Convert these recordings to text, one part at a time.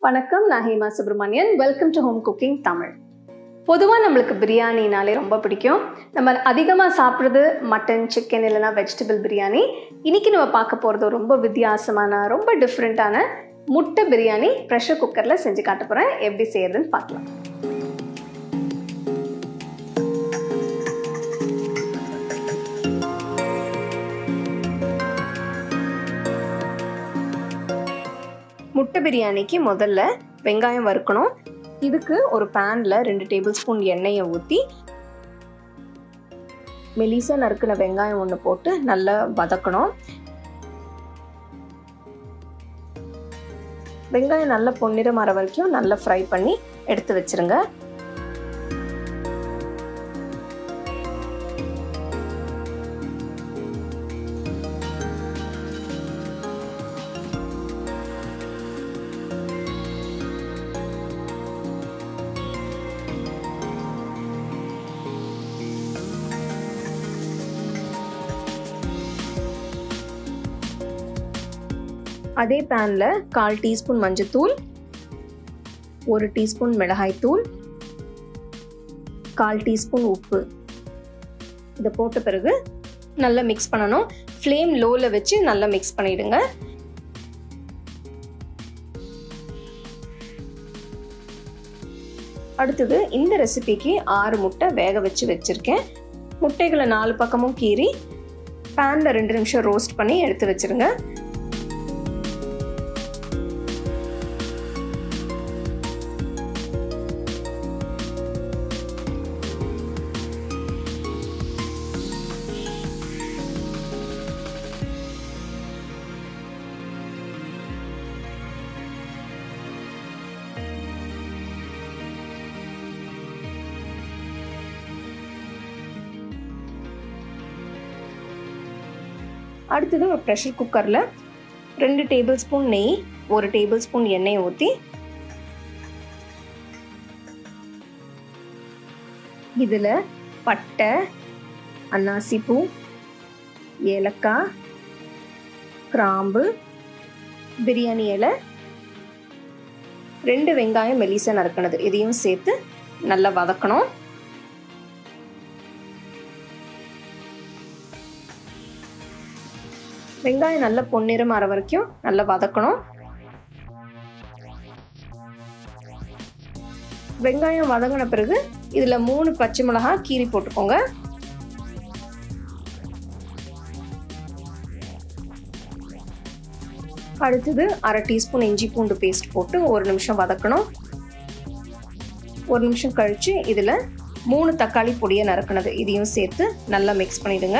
வணக்கம் நான் Hema Subramanian welcome to home cooking Tamil பொதுவாக நம்மளுக்கு பிரியாணினாலே ரொம்ப பிடிக்கும் நம்ம அதிகமாக சாப்பிட்றது மட்டன் சிக்கன் இல்லைனா வெஜிடபிள் பிரியாணி இன்னைக்கு நம்ம பார்க்க போகிறது ரொம்ப வித்தியாசமான ரொம்ப டிஃப்ரெண்ட்டான முட்டை பிரியாணி ப்ரெஷர் குக்கரில் செஞ்சு காட்ட போகிறேன் எப்படி செய்யறதுன்னு பார்க்கலாம் முட்டை பிரியாணிக்கு முதல்ல வெங்காயம் வறுக்கணும் இதுக்கு ஒரு பேனில் ரெண்டு டேபிள் ஸ்பூன் எண்ணெயை ஊற்றி மெலிசா நறுக்கின வெங்காயம் ஒன்று போட்டு நல்லா வதக்கணும் வெங்காயம் நல்லா பொன்னிறம் வர வரைக்கும் நல்லா ஃப்ரை பண்ணி எடுத்து வச்சிருங்க அதே பேனில் கால் டீஸ்பூன் மஞ்சத்தூள் ஒரு டீஸ்பூன் மிளகாய்த்தூள் கால் டீஸ்பூன் உப்பு இதை போட்ட பிறகு நல்லா மிக்ஸ் பண்ணணும் ஃப்ளேம் லோவில் வச்சு நல்லா மிக்ஸ் பண்ணிடுங்க அடுத்தது இந்த ரெசிபிக்கு ஆறு முட்டை வேக வச்சு வச்சுருக்கேன் முட்டைகளை நாலு பக்கமும் கீறி பேனில் ரெண்டு நிமிஷம் ரோஸ்ட் பண்ணி எடுத்து வச்சுருங்க அடுத்தது ஒரு ப்ரெஷர் குக்கரில் ரெண்டு டேபிள் ஸ்பூன் நெய் ஒரு டேபிள் ஸ்பூன் எண்ணெய் ஊற்றி இதில் பட்டை அன்னாசிப்பூ ஏலக்காய் கிராம்பு பிரியாணி இலை ரெண்டு வெங்காயம் மெலிசா நறுக்கினது இதையும் சேர்த்து நல்லா வதக்கணும் வெங்காயம் நல்லா பொன்னிறம் வர வரைக்கும் நல்லா வதக்கணும் வெங்காயம் வதங்கின பிறகு இதில் மூணு பச்சை மிளகாய் கீரி போட்டுக்கோங்க அடுத்தது அரை டீஸ்பூன் இஞ்சி பூண்டு பேஸ்ட் போட்டு ஒரு நிமிஷம் வதக்கணும் ஒரு நிமிஷம் கழித்து இதில் மூணு தக்காளி பொடியை நறுக்கினது இதையும் சேர்த்து நல்லா மிக்ஸ் பண்ணிவிடுங்க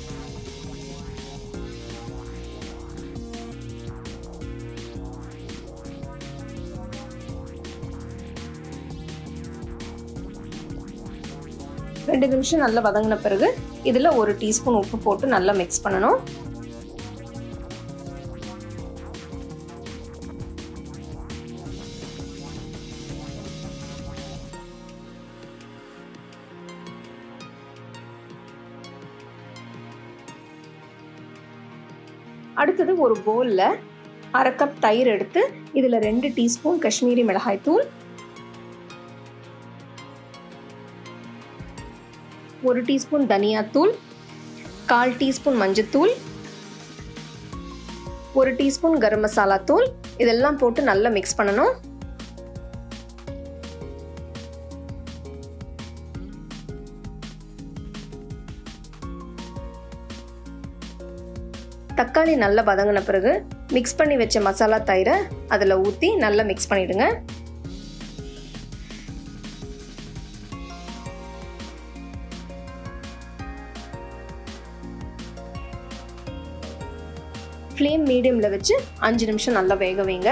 ரெண்டு நிமிஷம் நல்லா வதங்கின பிறகு இதில் ஒரு டீஸ்பூன் உப்பு போட்டு நல்லா மிக்ஸ் பண்ணணும் அடுத்தது ஒரு போலில் அரை கப் தயிர் எடுத்து இதில் ரெண்டு டீஸ்பூன் காஷ்மீரி மிளகாய் தூள் ஒரு டீஸ்பூன் தனியாத்தூள் கால் டீஸ்பூன் மஞ்சத்தூள் ஒரு டீஸ்பூன் கரம் மசாலா தூள் இதெல்லாம் போட்டு நல்லா மிக்ஸ் பண்ணணும் தக்காளி நல்லா வதங்கின பிறகு மிக்ஸ் பண்ணி வச்ச மசாலா தயிரை அதில் ஊற்றி நல்லா மிக்ஸ் பண்ணிவிடுங்க ஃப்ளேம் மீடியமில் வச்சு அஞ்சு நிமிஷம் நல்லா வேக வைங்க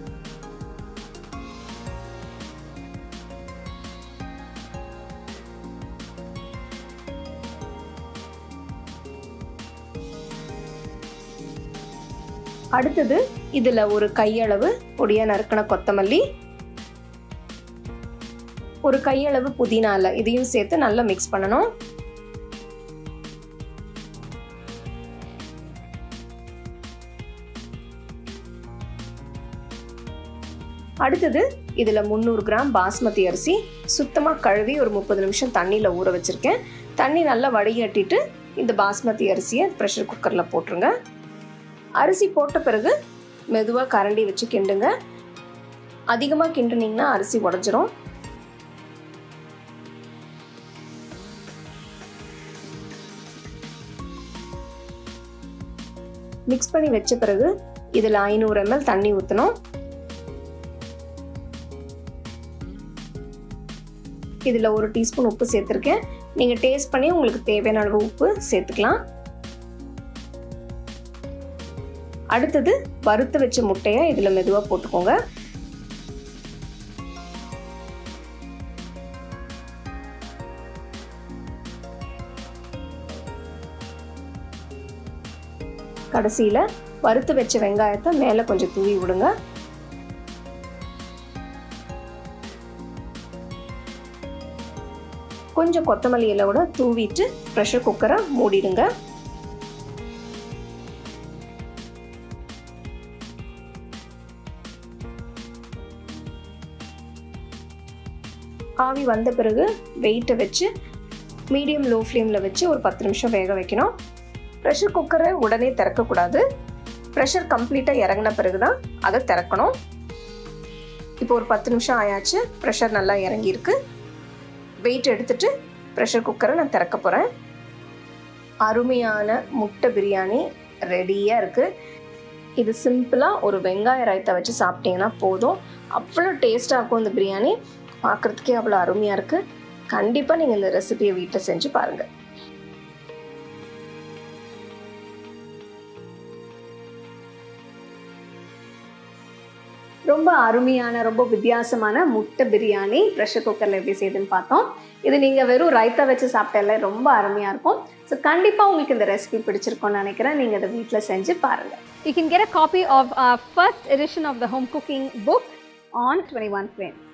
அடுத்தது இதில் ஒரு கையளவு பொடியாக நறுக்கின கொத்தமல்லி ஒரு கையளவு புதினா இல்லை இதையும் சேர்த்து நல்லா மிக்ஸ் பண்ணணும் அடுத்தது இதில் முந்நூறு கிராம் பாஸ்மதி அரிசி சுத்தமாக கழுவி ஒரு முப்பது நிமிஷம் தண்ணியில் ஊற வச்சுருக்கேன் தண்ணி நல்லா வடிகட்டிட்டு இந்த பாஸ்மதி அரிசியை ப்ரெஷர் குக்கரில் போட்டுருங்க அரிசி போட்ட பிறகு மெதுவாக கரண்டி வச்சு கிண்டுங்க அதிகமாக கிண்டுனீங்கன்னா அரிசி உடஞ்சிரும் மிக்ஸ் பண்ணி வச்ச பிறகு இதில் ஐநூறு எம்எல் தண்ணி ஊற்றணும் இதில் ஒரு டீஸ்பூன் உப்பு சேர்த்துருக்கேன் நீங்கள் டேஸ்ட் பண்ணி உங்களுக்கு தேவையான அளவு உப்பு சேர்த்துக்கலாம் அடுத்தது வறுத்து வச்ச முட்டையை இதில் மெதுவாக போட்டுக்கோங்க கடைசியில் வறுத்து வச்ச வெங்காயத்தை மேலே கொஞ்சம் தூவி விடுங்க கொஞ்சம் கொத்தமல்லி இலையோட தூவிட்டு ப்ரெஷர் குக்கரை மூடிடுங்க ஆவி வந்த பிறகு வெயிட்டை வச்சு மீடியம் லோ ஃப்ளேமில் வச்சு ஒரு பத்து நிமிஷம் வேக வைக்கணும் ப்ரெஷர் குக்கரை உடனே திறக்கக்கூடாது ப்ரெஷர் கம்ப்ளீட்டாக இறங்கின பிறகு தான் அதை திறக்கணும் இப்போ ஒரு பத்து நிமிஷம் ஆயாச்சு ப்ரெஷர் நல்லா இறங்கியிருக்கு வெயிட் எடுத்துட்டு ப்ரெஷர் குக்கரை நான் திறக்க போகிறேன் அருமையான முட்டை பிரியாணி ரெடியாக இருக்குது இது சிம்பிளாக ஒரு வெங்காய ரைத்தா வச்சு சாப்பிட்டீங்கன்னா போதும் அவ்வளோ டேஸ்ட்டாக இருக்கும் இந்த பிரியாணி பார்க்குறதுக்கே அவ்வளோ அருமையாக இருக்குது கண்டிப்பாக நீங்கள் இந்த ரெசிபியை வீட்டில் செஞ்சு பாருங்கள் ரொம்ப அருமையான ரொம்ப வித்தியாசமான முட்டை பிரியாணி ப்ரெஷர் குக்கரில் எப்படி செய்யுதுன்னு பார்த்தோம் இது நீங்கள் வெறும் ரைத்தா வச்சு சாப்பிட்டாலே ரொம்ப அருமையாக இருக்கும் ஸோ கண்டிப்பாக உங்களுக்கு இந்த ரெசிபி பிடிச்சிருக்கும்னு நினைக்கிறேன் நீங்கள் அதை வீட்டில் செஞ்சு பாருங்கள் You can get a copy of our first edition of the home cooking book on 21 Frames.